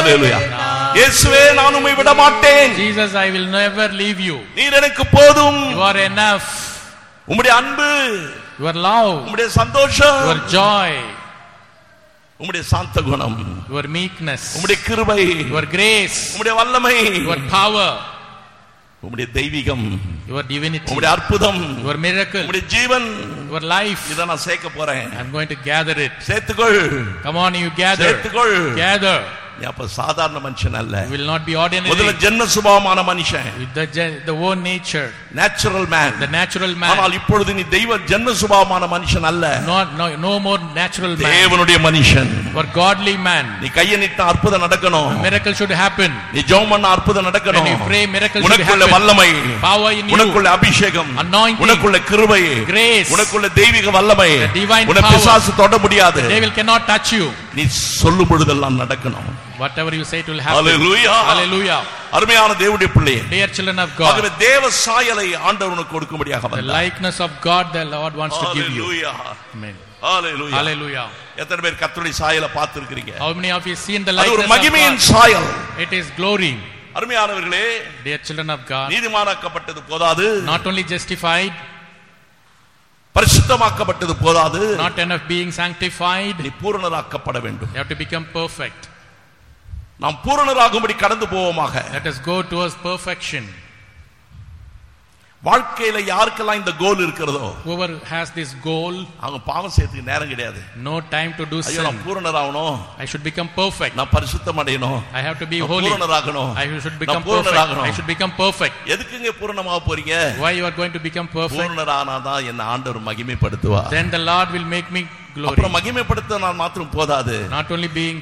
அல்லேலூயா இயேசுவே நான் உம்மை விட மாட்டேன் Jesus, I will never leave you. நீர் எனக்கு போதும் You are enough. உம்முடைய அன்பு Your love, உம்முடைய சந்தோஷம் your joy, உம்முடைய சாந்த குணம் your meekness, உம்முடைய கிருபை your grace, உம்முடைய வல்லமை your power, உம்முடைய தெய்வீகம் your divinity, உம்முடைய அற்புதம் your miracle, உம்முடைய ஜீவன் your life. இதை நான் சேர்க்க போறேன் I'm going to gather it. சேர்த்துக்கொள் Come on, you gather. சேர்த்துக்கொள் Gather. நீ அப்ப சாதாரண மனுஷன் அல்ல You will not be முதல்ல ordinary. ஜென்ம சுபாவமான மனுஷன் With the, gen- the own nature, natural man the natural man. ஆனால் இப்பொழுது நீ தெய்வ ஜென்ம சுபாவமான மனுஷன் அல்ல Not, no, no more natural man. தேவனுடைய மனுஷன் Or godly man. நீ கையை நிட்ட அற்புதம் நடக்கணும் Miracle should happen. நீ ஜெபம் பண்ண அற்புதம் When நடக்கணும் you pray, miracle should உனக்குள்ள happen. வல்லமை Power in you. உனக்குள்ள அபிஷேகம் Anointing. உனக்குள்ள கிருபை Grace. உனக்குள்ள தெய்வீக வல்லமை The divine உன்னை power. பிசாசு தொட முடியாது Devil cannot touch you. நீ சொல்லும் பொழுதெல்லாம் நடக்கணும் Whatever you say, it will happen. Hallelujah. Hallelujah. அருமையான தேவனுடைய பிள்ளையே Dear children of ஆகவே God, தேவ சாயலை ஆண்டவர் உனக்கு கொடுக்கும்படியாக the வந்தார் likeness of God the Lord wants to give you. Hallelujah. Amen. Hallelujah. Hallelujah. எத்தனை பேர் கர்த்தருடைய சாயலை பார்த்திருக்கிறீங்க How many of you seen the அது ஒரு likeness of மகிமையின் God? சாயல் It is glory. அருமையானவர்களே Dear children of God, நீதிமானாக்கப்பட்டது போதாது not only justified, பரிசுத்தமாக்கப்பட்டது போதாது not enough being sanctified, நீ பூரணராக்கப்பட வேண்டும் you have to become perfect. நாம் பூரணராகும்படி கடந்து போவோமாக Let us go towards perfection. வாழ்க்கையில யாருக்கெல்லாம் இந்த கோல் இருக்கிறதோ Whoever has this goal, அவங்க பாவம் செய்யறதுக்கு நேரம் கிடையாது no time to do ஐயோ நான் sin. பூரணராகணும் I should become perfect. நான் பரிசுத்தம் அடையணும் I have to be நான் holy. பூரணராகணும் I should நான் become perfect. பூரணராகணும் I should become perfect. எதுக்குங்க பூரணமாக போறீங்க Why you are going to become perfect? பூரணரானாதான் என்ன ஆண்டவர் மகிமைப்படுத்துவா Then the Lord will make me glory. அப்புறம் மகிமைப்படுத்த நான் மாத்திரம் போதாது Not only being